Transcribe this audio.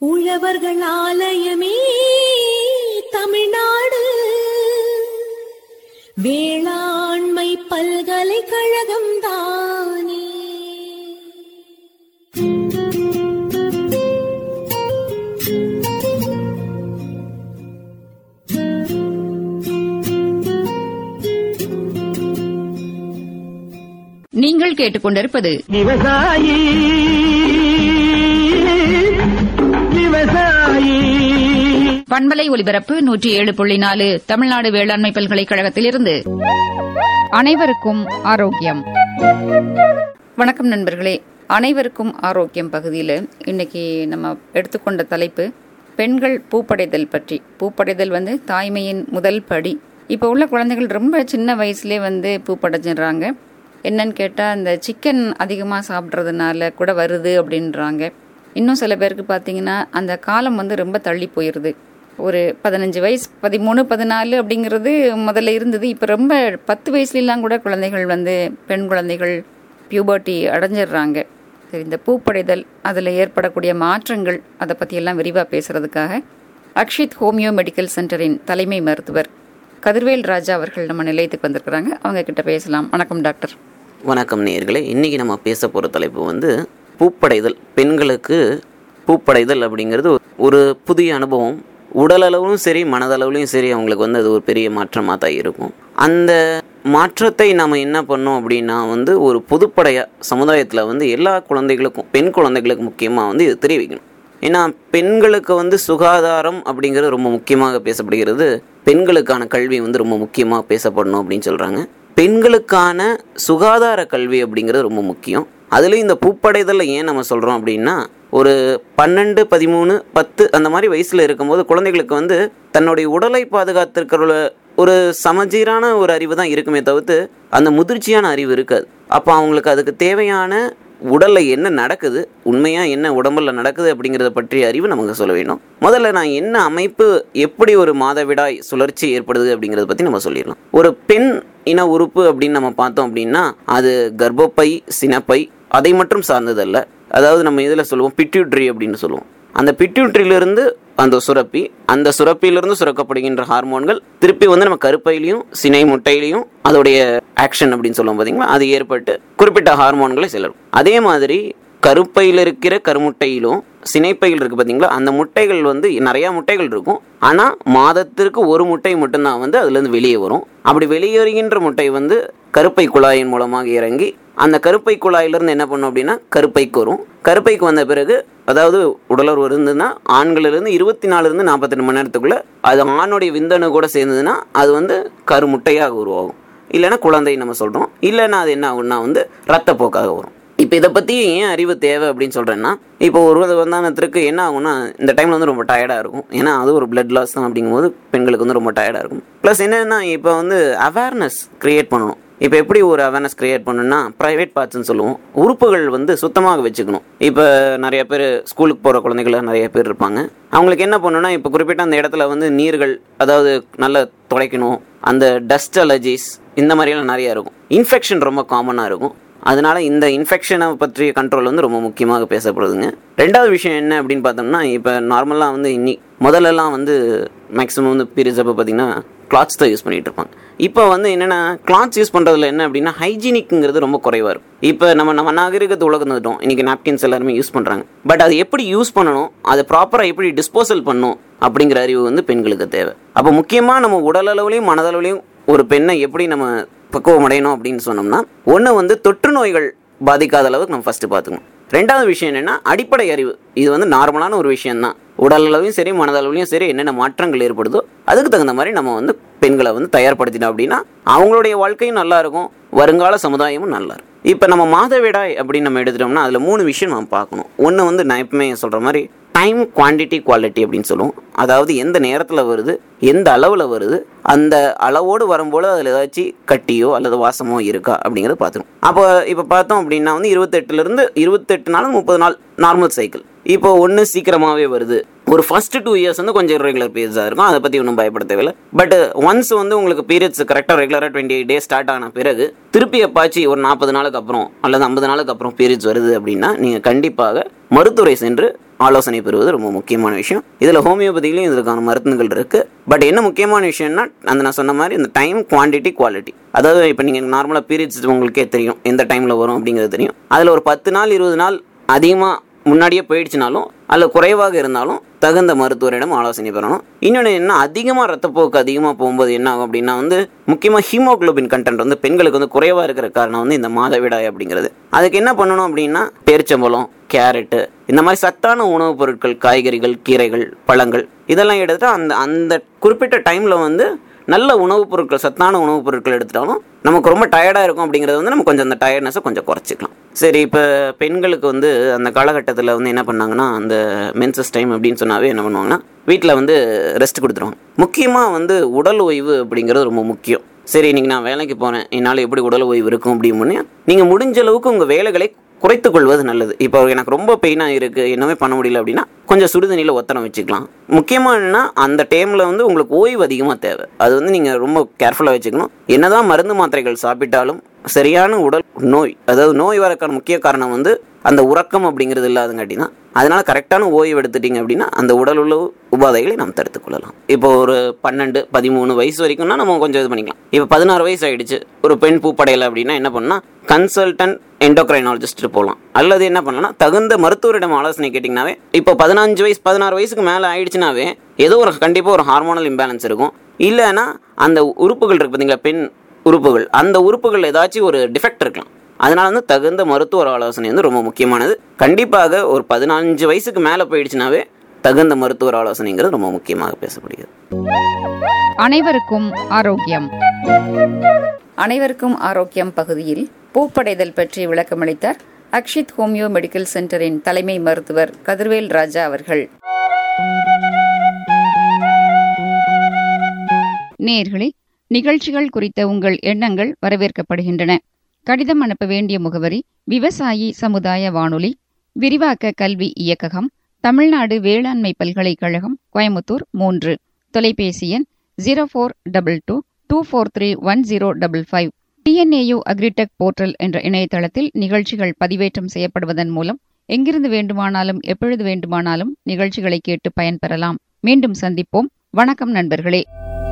உழவர்கள் ஆலயமே தமிழ்நாடு வேளாண்மை பல்கலைக்கழகம் தானே நீங்கள் கேட்டுக்கொண்டிருப்பது விவசாயி விவசாயி பண்பலை ஒலிபரப்பு நூற்றி ஏழு புள்ளி நாலு தமிழ்நாடு வேளாண்மை பல்கலைக்கழகத்திலிருந்து அனைவருக்கும் ஆரோக்கியம் வணக்கம் நண்பர்களே அனைவருக்கும் ஆரோக்கியம் பகுதியில் இன்னைக்கு நம்ம எடுத்துக்கொண்ட தலைப்பு பெண்கள் பூப்படைதல் பற்றி பூப்படைதல் வந்து தாய்மையின் முதல் படி இப்போ உள்ள குழந்தைகள் ரொம்ப சின்ன வயசுலேயே வந்து பூப்படைஞ்சிடுறாங்க என்னன்னு கேட்டால் அந்த சிக்கன் அதிகமாக சாப்பிட்றதுனால கூட வருது அப்படின்றாங்க இன்னும் சில பேருக்கு பார்த்தீங்கன்னா அந்த காலம் வந்து ரொம்ப தள்ளி போயிடுது ஒரு பதினஞ்சு வயசு பதிமூணு பதினாலு அப்படிங்கிறது முதல்ல இருந்தது இப்போ ரொம்ப பத்து வயசுலலாம் கூட குழந்தைகள் வந்து பெண் குழந்தைகள் பியூபர்ட்டி அடைஞ்சிடுறாங்க சரி இந்த பூப்படைதல் அதில் ஏற்படக்கூடிய மாற்றங்கள் அதை பற்றியெல்லாம் விரிவாக பேசுறதுக்காக அக்ஷித் ஹோமியோ மெடிக்கல் சென்டரின் தலைமை மருத்துவர் கதிர்வேல் ராஜா அவர்கள் நம்ம நிலையத்துக்கு வந்திருக்கிறாங்க அவங்க கிட்ட பேசலாம் வணக்கம் டாக்டர் வணக்கம் நேயர்களே இன்றைக்கி நம்ம பேச போகிற தலைப்பு வந்து பூப்படைதல் பெண்களுக்கு பூப்படைதல் அப்படிங்கிறது ஒரு புதிய அனுபவம் உடலளவிலும் சரி மனதளவுலையும் சரி அவங்களுக்கு வந்து அது ஒரு பெரிய மாற்றமாக தான் இருக்கும் அந்த மாற்றத்தை நம்ம என்ன பண்ணோம் அப்படின்னா வந்து ஒரு பொதுப்படையாக சமுதாயத்தில் வந்து எல்லா குழந்தைகளுக்கும் பெண் குழந்தைகளுக்கு முக்கியமாக வந்து இது தெரிய வைக்கணும் ஏன்னா பெண்களுக்கு வந்து சுகாதாரம் அப்படிங்கிறது ரொம்ப முக்கியமாக பேசப்படுகிறது பெண்களுக்கான கல்வி வந்து ரொம்ப முக்கியமாக பேசப்படணும் அப்படின்னு சொல்கிறாங்க பெண்களுக்கான சுகாதார கல்வி அப்படிங்கிறது ரொம்ப முக்கியம் அதுலேயும் இந்த பூப்படைதலில் ஏன் நம்ம சொல்கிறோம் அப்படின்னா ஒரு பன்னெண்டு பதிமூணு பத்து அந்த மாதிரி வயசில் இருக்கும்போது குழந்தைகளுக்கு வந்து தன்னுடைய உடலை பாதுகாத்திருக்கிற ஒரு சமச்சீரான ஒரு அறிவு தான் இருக்குமே தவிர்த்து அந்த முதிர்ச்சியான அறிவு இருக்காது அப்போ அவங்களுக்கு அதுக்கு தேவையான உடலில் என்ன நடக்குது உண்மையாக என்ன உடம்புல நடக்குது அப்படிங்கிறத பற்றிய அறிவு நமக்கு சொல்ல வேணும் முதல்ல நான் என்ன அமைப்பு எப்படி ஒரு மாதவிடாய் சுழற்சி ஏற்படுது அப்படிங்கிறத பற்றி நம்ம சொல்லிடலாம் ஒரு பெண் இன உறுப்பு அப்படின்னு நம்ம பார்த்தோம் அப்படின்னா அது கர்ப்பப்பை சினப்பை அதை மட்டும் சார்ந்ததல்ல அதாவது நம்ம இதில் சொல்லுவோம் பிட்யூட்ரி அப்படின்னு சொல்லுவோம் அந்த பிட்யூட்ரியிலிருந்து அந்த சுரப்பி அந்த சுரப்பியிலிருந்து சுரக்கப்படுகின்ற ஹார்மோன்கள் திருப்பி வந்து நம்ம கருப்பையிலையும் சினை முட்டையிலையும் அதோடைய ஆக்ஷன் அப்படின்னு சொல்லுவோம் பார்த்தீங்களா அது ஏற்பட்டு குறிப்பிட்ட ஹார்மோன்களை செல்லும் அதே மாதிரி கருப்பையில் இருக்கிற கருமுட்டையிலும் சினைப்பையில் இருக்கு பார்த்தீங்களா அந்த முட்டைகள் வந்து நிறையா முட்டைகள் இருக்கும் ஆனால் மாதத்திற்கு ஒரு முட்டை மட்டும்தான் வந்து அதுலேருந்து வெளியே வரும் அப்படி வெளியேறுகின்ற முட்டை வந்து கருப்பை குழாயின் மூலமாக இறங்கி அந்த கருப்பை குழாயிலிருந்து என்ன பண்ணும் அப்படின்னா கருப்பைக்கு வரும் கருப்பைக்கு வந்த பிறகு அதாவது உடலுறவு இருந்ததுன்னா ஆண்களிலிருந்து இருபத்தி நாலுலேருந்து நாற்பத்தெட்டு மணி நேரத்துக்குள்ளே அது ஆணுடைய விந்தணு கூட சேர்ந்ததுன்னா அது வந்து கருமுட்டையாக உருவாகும் இல்லைன்னா குழந்தை நம்ம சொல்கிறோம் இல்லைன்னா அது என்ன ஆகும்னா வந்து ரத்தப்போக்காக வரும் இப்போ இதை பற்றி ஏன் அறிவு தேவை அப்படின்னு சொல்கிறேன்னா இப்போ ஒரு வந்தானத்திற்கு என்ன ஆகும்னா இந்த டைமில் வந்து ரொம்ப டயர்டாக இருக்கும் ஏன்னா அது ஒரு பிளட் லாஸ் தான் அப்படிங்கும்போது பெண்களுக்கு வந்து ரொம்ப டயர்டாக இருக்கும் ப்ளஸ் என்னென்னா இப்போ வந்து அவேர்னஸ் க்ரியேட் பண்ணணும் இப்போ எப்படி ஒரு அவேர்னஸ் க்ரியேட் பண்ணணும்னா ப்ரைவேட் பார்ட்ஸ்னு சொல்லுவோம் உறுப்புகள் வந்து சுத்தமாக வச்சுக்கணும் இப்போ நிறைய பேர் ஸ்கூலுக்கு போகிற குழந்தைகள் நிறைய பேர் இருப்பாங்க அவங்களுக்கு என்ன பண்ணணும்னா இப்போ குறிப்பிட்ட அந்த இடத்துல வந்து நீர்கள் அதாவது நல்லா துடைக்கணும் அந்த டஸ்ட் அலர்ஜிஸ் இந்த மாதிரியெல்லாம் நிறையா இருக்கும் இன்ஃபெக்ஷன் ரொம்ப காமனாக இருக்கும் அதனால இந்த இன்ஃபெக்ஷனை பற்றிய கண்ட்ரோல் வந்து ரொம்ப முக்கியமாக பேசப்படுதுங்க ரெண்டாவது விஷயம் என்ன அப்படின்னு பார்த்தோம்னா இப்போ நார்மலாக வந்து இன்னி முதல்லலாம் வந்து மேக்ஸிமம் வந்து பீரியட்ஸ் அப்போ பார்த்தீங்கன்னா கிளாத்ஸ் தான் யூஸ் பண்ணிட்டு இருப்பாங்க இப்போ வந்து என்னென்னா கிளாத்ஸ் யூஸ் பண்ணுறதுல என்ன அப்படின்னா ஹைஜீனிக்ங்கிறது ரொம்ப குறைவாக இருக்கும் இப்போ நம்ம நம்ம நாகரிகத்தை உலகம் வந்துட்டோம் இன்றைக்கி நாப்கின்ஸ் எல்லாருமே யூஸ் பண்ணுறாங்க பட் அது எப்படி யூஸ் பண்ணணும் அதை ப்ராப்பராக எப்படி டிஸ்போசல் பண்ணணும் அப்படிங்கிற அறிவு வந்து பெண்களுக்கு தேவை அப்போ முக்கியமாக நம்ம உடலளவுலையும் மனதளவுலையும் ஒரு பெண்ணை எப்படி நம்ம பக்குவம் அடையணும் அப்படின்னு சொன்னோம்னா ஒன்று வந்து தொற்று நோய்கள் பாதிக்காத அளவுக்கு நம்ம ஃபஸ்ட்டு பார்த்துக்கணும் ரெண்டாவது விஷயம் என்னென்னா அடிப்படை அறிவு இது வந்து நார்மலான ஒரு விஷயம்தான் உடல் அளவையும் சரி மனதளவுலையும் சரி என்னென்ன மாற்றங்கள் ஏற்படுதோ அதுக்கு தகுந்த மாதிரி நம்ம வந்து பெண்களை வந்து தயார்படுத்தினோம் அப்படின்னா அவங்களுடைய வாழ்க்கையும் நல்லா இருக்கும் வருங்கால சமுதாயமும் நல்லா இருக்கும் இப்போ நம்ம மாதவிடாய் அப்படின்னு நம்ம எடுத்துட்டோம்னா அதில் மூணு விஷயம் நம்ம பார்க்கணும் ஒன்று வந்து நான் எப்பவுமே சொல்கிற மாதிரி டைம் குவான்டிட்டி குவாலிட்டி அப்படின்னு சொல்லுவோம் அதாவது எந்த நேரத்தில் வருது எந்த அளவில் வருது அந்த அளவோடு வரும்போது அதில் ஏதாச்சும் கட்டியோ அல்லது வாசமோ இருக்கா அப்படிங்கிறத பார்த்துக்கணும் அப்போ இப்போ பார்த்தோம் அப்படின்னா வந்து இருபத்தெட்டுலேருந்து இருபத்தெட்டு நாள் முப்பது நாள் நார்மல் சைக்கிள் இப்போ ஒன்று சீக்கிரமாகவே வருது ஒரு ஃபர்ஸ்ட் டூ இயர்ஸ் வந்து கொஞ்சம் ரெகுலர் பீரியட்ஸாக இருக்கும் அதை பற்றி ஒன்றும் பயப்பட தேவையில்லை பட் ஒன்ஸ் வந்து உங்களுக்கு பீரியட்ஸ் கரெக்டாக ரெகுலராக டுவெண்ட்டி எயிட் டேஸ் ஸ்டார்ட் ஆன பிறகு திருப்பி எப்பாச்சு ஒரு நாற்பது நாளுக்கு அப்புறம் அல்லது ஐம்பது நாளுக்கு அப்புறம் பீரியட்ஸ் வருது அப்படின்னா நீங்கள் கண்டிப்பாக மருத்துவரை சென்று ஆலோசனை பெறுவது ரொம்ப முக்கியமான விஷயம் இதில் ஹோமியோபதியிலையும் இதற்கான மருந்துகள் இருக்கு பட் என்ன முக்கியமான விஷயம்னா அந்த நான் சொன்ன மாதிரி இந்த டைம் குவான்டிட்டி குவாலிட்டி அதாவது இப்போ நீங்கள் நார்மலாக பீரியட்ஸ் உங்களுக்கே தெரியும் எந்த டைமில் வரும் அப்படிங்கிறது தெரியும் அதில் ஒரு பத்து நாள் இருபது நாள் அதிகமாக முன்னாடியே போயிடுச்சுனாலும் அல்ல குறைவாக இருந்தாலும் தகுந்த மருத்துவரிடம் ஆலோசனை பெறணும் இன்னொன்று என்ன அதிகமாக ரத்தப்போக்கு அதிகமாக போகும்போது என்ன ஆகும் அப்படின்னா வந்து முக்கியமாக ஹீமோகுளோபின் கண்டென்ட் வந்து பெண்களுக்கு வந்து குறைவாக இருக்கிற காரணம் வந்து இந்த மாதவிடாய் அப்படிங்கிறது அதுக்கு என்ன பண்ணணும் அப்படின்னா பேரிச்சம்பழம் கேரட்டு இந்த மாதிரி சத்தான உணவுப் பொருட்கள் காய்கறிகள் கீரைகள் பழங்கள் இதெல்லாம் எடுத்துட்டு அந்த அந்த குறிப்பிட்ட டைமில் வந்து நல்ல உணவுப் பொருட்கள் சத்தான உணவுப் பொருட்கள் எடுத்துட்டாலும் நமக்கு ரொம்ப டயர்டாக இருக்கும் அப்படிங்கிறது வந்து நம்ம கொஞ்சம் அந்த டயர்ட்னஸை கொஞ்சம் குறைச்சிக்கலாம் சரி இப்போ பெண்களுக்கு வந்து அந்த காலகட்டத்தில் வந்து என்ன பண்ணாங்கன்னா அந்த மென்சஸ் டைம் அப்படின்னு சொன்னாவே என்ன பண்ணுவாங்கன்னா வீட்டில் வந்து ரெஸ்ட் கொடுத்துருவாங்க முக்கியமாக வந்து உடல் ஓய்வு அப்படிங்கிறது ரொம்ப முக்கியம் சரி இன்னைக்கு நான் வேலைக்கு போகிறேன் என்னால் எப்படி உடல் ஓய்வு இருக்கும் அப்படின்னு நீங்கள் முடிஞ்ச அளவுக்கு உங்கள் வேலைகளை குறைத்துக் கொள்வது நல்லது இப்போ எனக்கு ரொம்ப பெயினாக இருக்குது என்னவே பண்ண முடியல அப்படின்னா கொஞ்சம் சுடுதண்ணியில் ஒத்தனம் வச்சுக்கலாம் முக்கியமாக என்னன்னா அந்த டைமில் வந்து உங்களுக்கு ஓய்வு அதிகமாக தேவை அது வந்து நீங்கள் ரொம்ப கேர்ஃபுல்லாக வச்சுக்கணும் என்னதான் மருந்து மாத்திரைகள் சாப்பிட்டாலும் சரியான உடல் நோய் அதாவது நோய் வரக்கான முக்கிய காரணம் வந்து அந்த உறக்கம் அப்படிங்கிறது இல்லாதங்காட்டி தான் அதனால கரெக்டான ஓய்வு எடுத்துட்டீங்க அப்படின்னா அந்த உடல் உள்ள உபாதைகளை நாம் தடுத்துக் கொள்ளலாம் இப்போ ஒரு பன்னெண்டு பதிமூணு வயசு வரைக்கும்னா நம்ம கொஞ்சம் இது பண்ணிக்கலாம் இப்போ பதினாறு வயசு ஆயிடுச்சு ஒரு பெண் பூப்படையலை அப்படின்னா என்ன பண்ணா கன்சல்டன்ட் எண்டோக்ரைனாலஜிஸ்ட் போகலாம் அல்லது என்ன பண்ணலாம் தகுந்த மருத்துவரிடம் ஆலோசனை கேட்டிங்கனாவே இப்போ பதினஞ்சு வயசு பதினாறு வயசுக்கு மேலே ஆயிடுச்சுனாவே ஏதோ ஒரு கண்டிப்பாக ஒரு ஹார்மோனல் இம்பேலன்ஸ் இருக்கும் இல்லைன்னா அந்த உறுப்புகள் இருக்கு பார்த்தீங்களா பெண் உறுப்புகள் அந்த உறுப்புகள் ஏதாச்சும் ஒரு டிஃபெக்ட் இருக்கலாம் அதனால வந்து தகுந்த மருத்துவர் ஆலோசனை வந்து ரொம்ப முக்கியமானது கண்டிப்பாக ஒரு பதினஞ்சு வயசுக்கு மேலே போயிடுச்சுனாவே தகுந்த மருத்துவர் ஆலோசனைங்கிறது ரொம்ப முக்கியமாக பேசப்படுகிறது அனைவருக்கும் ஆரோக்கியம் அனைவருக்கும் ஆரோக்கியம் பகுதியில் பூப்படைதல் பற்றி விளக்கமளித்தார் அக்ஷித் ஹோமியோ மெடிக்கல் சென்டரின் தலைமை மருத்துவர் கதிர்வேல் ராஜா அவர்கள் நேர்களே நிகழ்ச்சிகள் குறித்த உங்கள் எண்ணங்கள் வரவேற்கப்படுகின்றன கடிதம் அனுப்ப வேண்டிய முகவரி விவசாயி சமுதாய வானொலி விரிவாக்க கல்வி இயக்ககம் தமிழ்நாடு வேளாண்மை பல்கலைக்கழகம் கோயமுத்தூர் மூன்று தொலைபேசி எண் zero four double two two four three one zero double five TNAU agritech portal என்ற இணையதளத்தில் நிகழ்ச்சிகள் பதிவேற்றம் செய்யப்படுவதன் மூலம் எங்கிருந்து வேண்டுமானாலும் எப்பொழுது வேண்டுமானாலும் நிகழ்ச்சிகளை கேட்டு பயன்பெறலாம் மீண்டும் சந்திப்போம் வணக்கம் நண்பர்களே